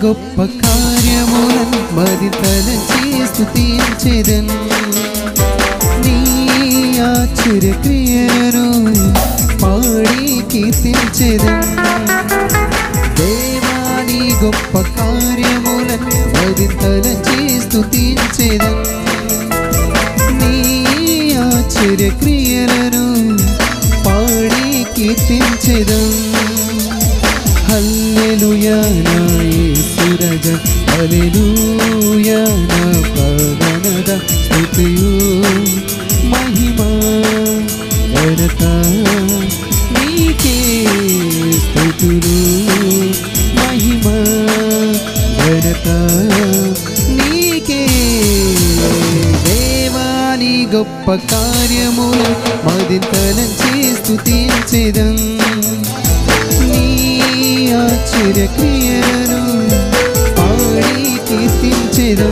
గొప్ప కార్యములను మది తలచి స్థుతించెదన్ నీ ఆశ్చర్య క్రియలను పాడి కీర్తించెదన్ దేవాని గొప్ప కార్యములను మది తలచి స్థుతించెదన్ నీ ఆశ్చర్య క్రియలను పాడి కీర్తించెదం హల్లెలూయా నా యేసురజ హల్లెలూయా నా పవనద స్తుతియు మహిమ ఘనత నీకే స్తుతులు మహిమ ఘనత నీకే దేవాని గొప్ప కార్యములు మదింతలంచి స్తుతించెదం నీ ఆశ్చర్య క్రియలను పాడి కీర్తించెదం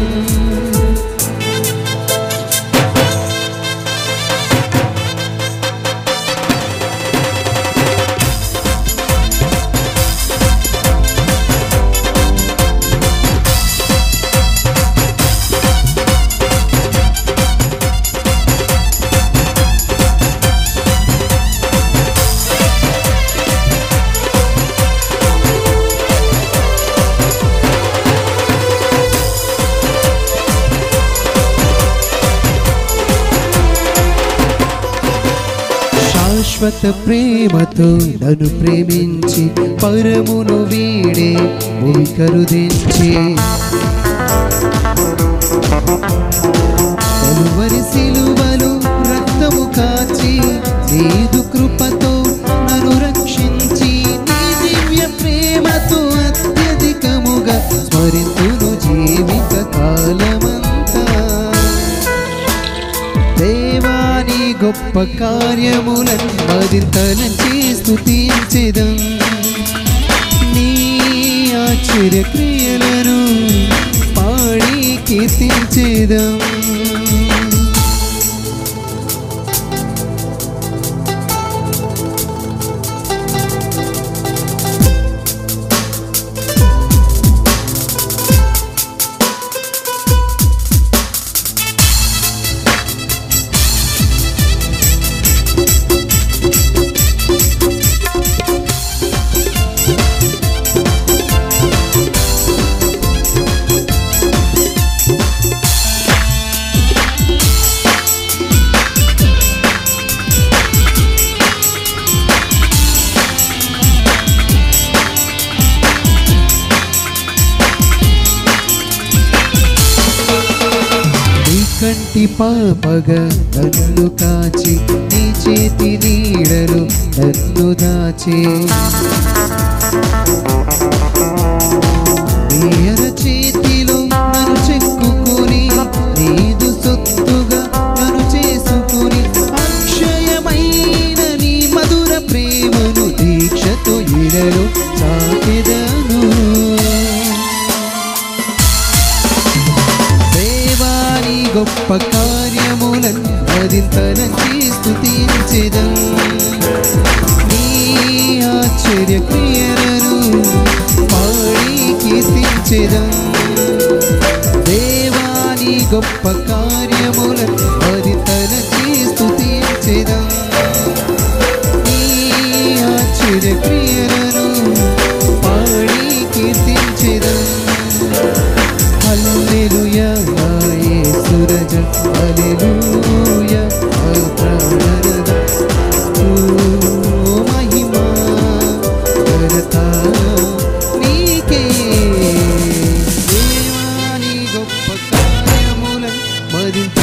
శాశ్వత ప్రేమతో నన్ను ప్రేమించి పరమును వీడే భూమి కరుదించి కలువరి సిలువలు రక్తము కాచి నీదు కృపతో నన్ను రక్షించి నీ దివ్య ప్రేమతో అత్యధికముగా స్మరింతును జీవిత కాలమంతా దేవాని గొప్ప కార్యములను మదింతలంచి స్తుతించెదం నీ ఆశ్చర్య క్రియలను పాడి కీర్తించెదం నీ కంటి పాపగా నన్ను కాచి నీ చేతి నీడలు నన్ను దాచే నీ అర చేతిలో నన్ను చెక్కుకొని నీదు సొత్తుగా నన్ను చేసుకొని అక్షయమైన నీ మధుర ప్రేమను దీక్షతో ఇడలో చాపెదను దేవాని గొప్ప కార్యములను మదింతనంచి స్థుతించెదం నీ ఆశ్చర్య క్రియలను పాడి కీర్తించెదం దేవాని గొప్ప కార్యములను మదింతనంచి స్థుతించెదం నీ ఆశ్చర్య క్రియలను పాడి కీర్తించెదం హల్లెలూయా నా యేసురజ హల్లెలూయా ఆ ప్రాణరద ఓ మహిమా ఘనత నీకే దేవాని గొప్ప కార్యములను మరింత